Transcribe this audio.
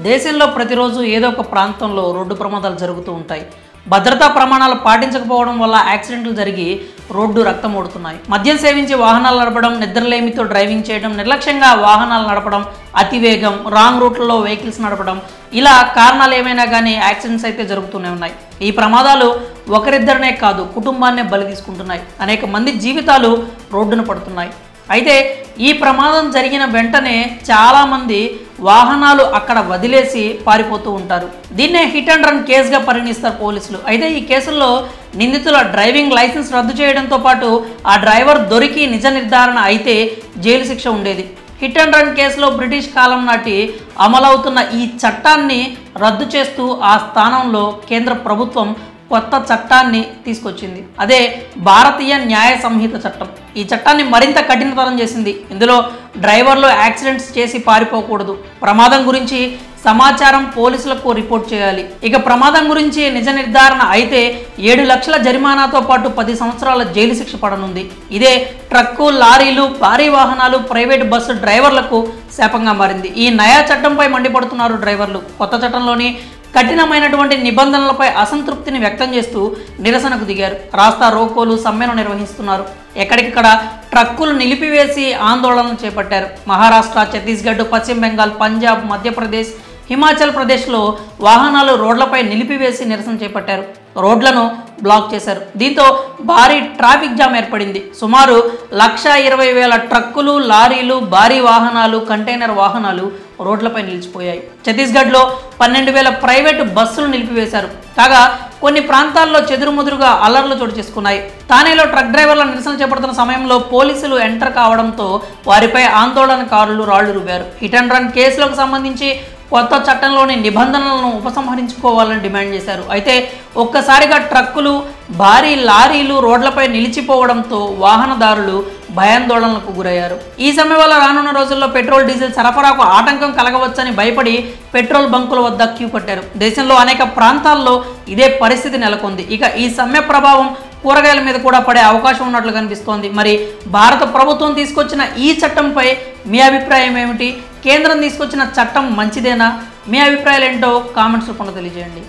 దేశంలో ప్రతిరోజు ఏదో ఒక ప్రాంతంలో రోడ్డు ప్రమాదాలు జరుగుతూ ఉంటాయి భద్రతా ప్రమాణాలు పాటించకపోవడం వల్ల యాక్సిడెంట్లు జరిగి రోడ్డు రక్తం ఓడుతున్నాయి మద్యం సేవించి వాహనాలు నడపడం నిద్రలేమితో డ్రైవింగ్ చేయడం నిర్లక్ష్యంగా వాహనాలు నడపడం అతివేగం రాంగ్ రూట్లలో వెహికల్స్ నడపడం ఇలా కారణాలు ఏమైనా కానీ యాక్సిడెంట్స్ అయితే జరుగుతూనే ఉన్నాయి ఈ ప్రమాదాలు ఒకరిద్దరినే కాదు కుటుంబాన్నే బలి తీసుకుంటున్నాయి అనేక మంది జీవితాలు రోడ్డున పడుతున్నాయి అయితే ఈ ప్రమాదం జరిగిన వెంటనే చాలామంది వాహనాలు అక్కడ వదిలేసి పారిపోతూ ఉంటారు దీన్నే హిట్ అండ్ రన్ కేసుగా పరిగణిస్తారు పోలీసులు అయితే ఈ కేసుల్లో నిందితుల డ్రైవింగ్ లైసెన్స్ రద్దు చేయడంతో పాటు ఆ డ్రైవర్ దొరికి నిజ నిర్ధారణ అయితే జైలు శిక్ష ఉండేది హిట్ అండ్ రన్ కేసులో బ్రిటిష్ కాలం నాటి అమలవుతున్న ఈ చట్టాన్ని రద్దు చేస్తూ ఆ స్థానంలో కేంద్ర ప్రభుత్వం కొత్త చట్టాన్ని తీసుకొచ్చింది అదే భారతీయ న్యాయ సంహిత చట్టం ఈ చట్టాన్ని మరింత కఠినతరం చేసింది ఇందులో డ్రైవర్లు యాక్సిడెంట్స్ చేసి పారిపోకూడదు ప్రమాదం గురించి సమాచారం పోలీసులకు రిపోర్ట్ చేయాలి ఇక ప్రమాదం గురించి నిజ నిర్ధారణ అయితే ఏడు లక్షల జరిమానాతో పాటు పది సంవత్సరాల జైలు శిక్ష పడనుంది ఇదే ట్రక్కు లారీలు భారీ వాహనాలు ప్రైవేట్ బస్సు డ్రైవర్లకు శాపంగా మారింది ఈ నయా చట్టంపై మండిపడుతున్నారు డ్రైవర్లు కొత్త చట్టంలోని కఠినమైనటువంటి నిబంధనలపై అసంతృప్తిని వ్యక్తం చేస్తూ నిరసనకు దిగారు రాస్తా రోకోలు సమ్మెను నిర్వహిస్తున్నారు ఎక్కడికక్కడ ట్రక్కులు నిలిపివేసి ఆందోళనలు చేపట్టారు మహారాష్ట్ర ఛత్తీస్గఢ్ పశ్చిమ బెంగాల్ పంజాబ్ మధ్యప్రదేశ్ హిమాచల్ ప్రదేశ్లో వాహనాలు రోడ్లపై నిలిపివేసి నిరసన చేపట్టారు రోడ్లను బ్లాక్ చేశారు దీంతో భారీ ట్రాఫిక్ జామ్ ఏర్పడింది సుమారు లక్ష ఇరవై వేల ట్రక్కులు లారీలు భారీ వాహనాలు కంటైనర్ వాహనాలు రోడ్లపై నిలిచిపోయాయి ఛత్తీస్గఢ్లో పన్నెండు వేల ప్రైవేటు బస్సులు నిలిపివేశారు కాగా కొన్ని ప్రాంతాల్లో చెదురుముదురుగా అల్లర్లు చోటు చేసుకున్నాయి తానేలో ట్రక్ డ్రైవర్ల నిరసన చేపడుతున్న సమయంలో పోలీసులు ఎంటర్ కావడంతో వారిపై ఆందోళనకారులు రాళ్లు రువ్వారు హిట్ అండ్ రన్ కేసులకు సంబంధించి కొత్త చట్టంలోని నిబంధనలను ఉపసంహరించుకోవాలని డిమాండ్ చేశారు అయితే ఒక్కసారిగా ట్రక్కులు భారీ లారీలు రోడ్లపై నిలిచిపోవడంతో వాహనదారులు భయాందోళనలకు గురయ్యారు ఈ సమయం వల్ల రానున్న రోజుల్లో పెట్రోల్ డీజిల్ సరఫరాకు ఆటంకం కలగవచ్చని భయపడి పెట్రోల్ బంకుల వద్ద క్యూ కట్టారు దేశంలో అనేక ప్రాంతాల్లో ఇదే పరిస్థితి నెలకొంది ఇక ఈ సమ్మె ప్రభావం కూరగాయల మీద కూడా పడే అవకాశం ఉన్నట్లు కనిపిస్తోంది మరి భారత ప్రభుత్వం తీసుకొచ్చిన ఈ చట్టంపై మీ అభిప్రాయం ఏమిటి కేంద్రం తీసుకొచ్చిన చట్టం మంచిదేనా మీ అభిప్రాయాలు ఏంటో కామెంట్స్ రూపంలో తెలియజేయండి